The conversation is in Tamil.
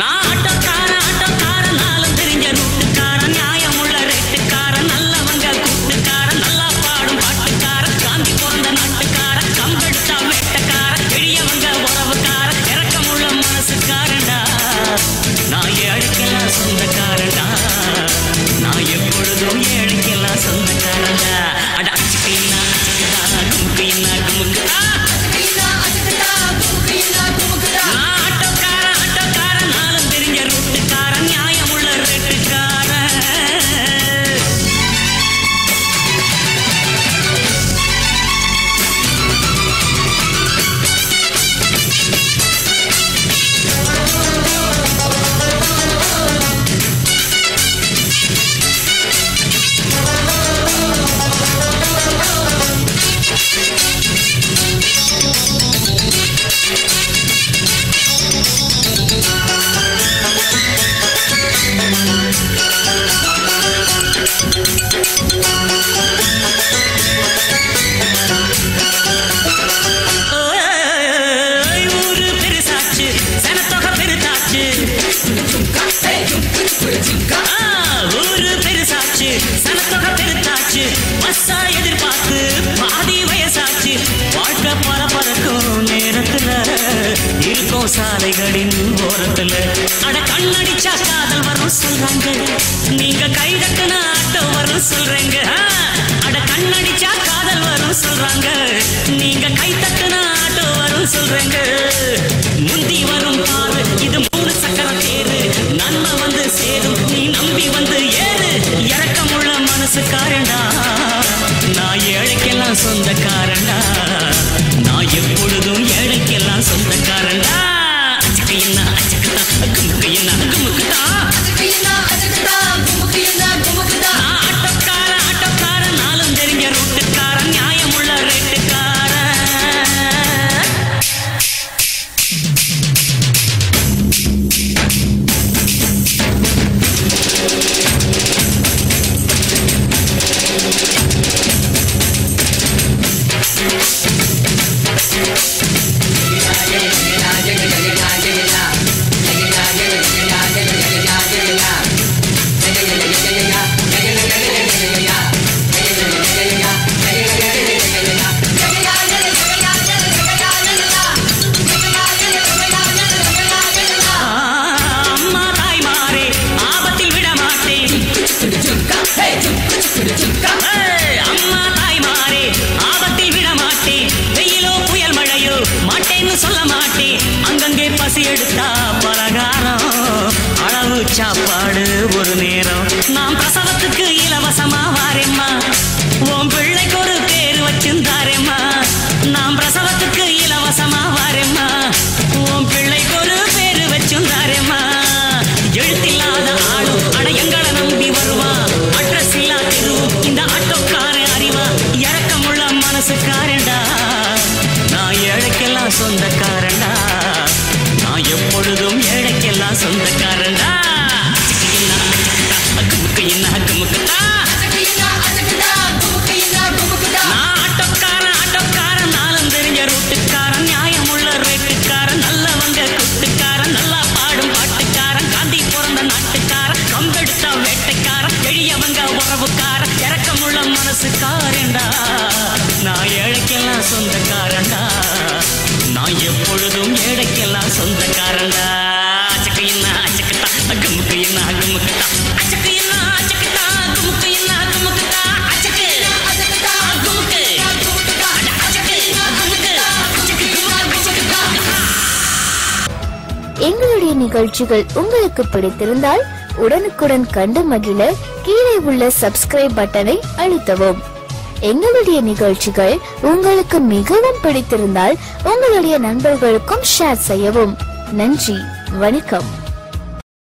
நான் ஆட்டோக்காரன் ஆட்டோக்காரன் நாளும் தெரிஞ்ச ரூட்டுக்காரன் நியாயமுள்ள ரேட்டுக்காரன் நல்லவங்க கூட்டுக்காரன் நல்லா பாடும் பாட்டுக்காரன் காந்தி பிறந்த நாட்டுக்காரன் கம்பெடுத்தா வேட்டக்காரன் எளியவங்க உறவுக்காரன் இறக்கமுள்ள மனசுக்காரன்டா நான் ஏழைக்கெல்லாம் சொந்தக்காரன்டா நான் எப்பொழுதும் ஏழைக்கெல்லாம் சொந்தக்காரன்டா அட அச்சுக்கின்னா அச்சுக்குதா குமுக்கின்னா குமுக்குதா நான் ஆட்டோக்காரன் ஆட்டோக்காரன் நாளும் தெரிஞ்ச ரூட்டுக்காரன் நியாயமுள்ள ரேட்டுக்காரன் ஓய், ஊரு பெருசாச்சு சனத்தொகை பெருசாச்சு ஆ, ஊரு பெருசாச்சு சனத்தொகை பெருசாச்சு பஸ்ஸா எதிர்பார்த்து பாதி வயசாச்சு வாழ்க்கை பல பறக்கும் நேரத்துல இருக்கும் சாலைகளின் ஓரத்துல அட கண்ணடிச்சா காதல் வரும் சொல்றாங்க நீங்க கை கட்டுன ஆட்டோ வரும் சொல்றேங்க ஆ, அட கண்ணடிச்சா காதல் வரும் சொல்றாங்க நீங்க கை தட்டுன ஆட்டோ வரும் சொல்றேங்க முந்தி வரும் பாரு இது மூணு சக்கர தேரு நன்மை வந்து சேரும் நீ நம்பி வந்து ஏறு இறக்கமுள்ள மனசுக்காரண்டா நான் ஏழைக்கெல்லாம் சொந்தக்காரண்டா நான் எப்பொழுதும் ஏழைக்கெல்லாம் சொந்தக்காரண்டா அச்சுக்கு என்ன அச்சுக்குதா குமுக்கு என்ன குமுக்குதா நான் ஆட்டோக்காரன் ஆட்டோக்காரன் நாளும் தெரிஞ்ச ரூட்டுக்காரன் நியாயமுள்ள ரேட்டுக்காரன் அம்மா தாய்மாரே ஆபத்தில் விட மாட்டேன் ஏய், அம்மா தாய்மாரே ஆபத்தில் விட மாட்டேன் வெயிலோ புயல் மழையோ மாட்டேன்னு சொல்ல மாட்டேன் அங்கங்கே பசி எடுத்தா பலகாரம் அளவு சாப்பாடு ஒரு நேரம் நாம் பிரசவத்துக்கு இலவசமா வாரேம்மா உன் பிள்ளைக்கு ஒரு பேர் வச்சிருந்தாரேம்மா நாம் பிரசவத்துக்கு இலவசமா வாரேம்மா உன் பிள்ளைக்கு ஒரு பேர் வச்சிருந்தாரேம்மா எழுத்தில்லாத ஆளும் அட எங்களை நம்பி வருவான் அட்ரஸ் இல்லா தெருவும் இந்த ஆட்டோக்காரன் அறிவா இறக்கமுள்ள மனசுக்காரன்டா நான் ஏழைக்கெல்லாம் சொந்தக்காரன்டா நான் எப்பொழுதும் ஏழைக்கெல்லாம் சொந்தக்காரன்டா அக்குமுக்கு என்ன அக்குமுக்குதா நான் ஆட்டோக்காரன் ஆட்டோக்காரன் நாளும் தெரிஞ்ச ரூட்டுக்காரன் நியாயமுள்ள ரேட்டுக்காரன் நல்லவங்க குட்டுக்காரன் நல்லா பாடும் பாட்டுக்காரன் காந்தி பிறந்த நாட்டுக்காரன் கம்பெடுத்தா வேட்டைக்காரன் எளியவங்க உறவுக்காரன் இறக்கமுள்ள மனசுக்காரன்டா நான் ஏழைக்கெல்லாம் சொந்தக்காரன்டா நான் எப்பொழுதும் ஏழைக்கெல்லாம் சொந்தக்காரன்டா அச்சக்கு என்ன அச்சக்குத்தா அக்குமுக்கு என்ன அக்குமுக்குத்தா அச்சக்கு என்ன அச்சக்குத்தா அக்குமுக்கு என்ன அக்குமுக்குத்தா அச்சக்கு அக்குமுக்கு அட அச்சக்கு அக்குமுக்கு அச்சக்கு குமுக்கு அச்சக்கு எங்களுடைய நிகழ்ச்சிகள் உங்களுக்கு பிடித்திருந்தால் உடனுக்குடன் கண்டு மகிழ கீழே உள்ள சப்ஸ்கிரைப் பட்டனை அழுத்தவும் எங்களுடைய நிகழ்ச்சிகள் உங்களுக்கு மிகவும் பிடித்திருந்தால் உங்களுடைய நண்பர்களுக்கும் ஷேர் செய்யவும் நன்றி வணக்கம்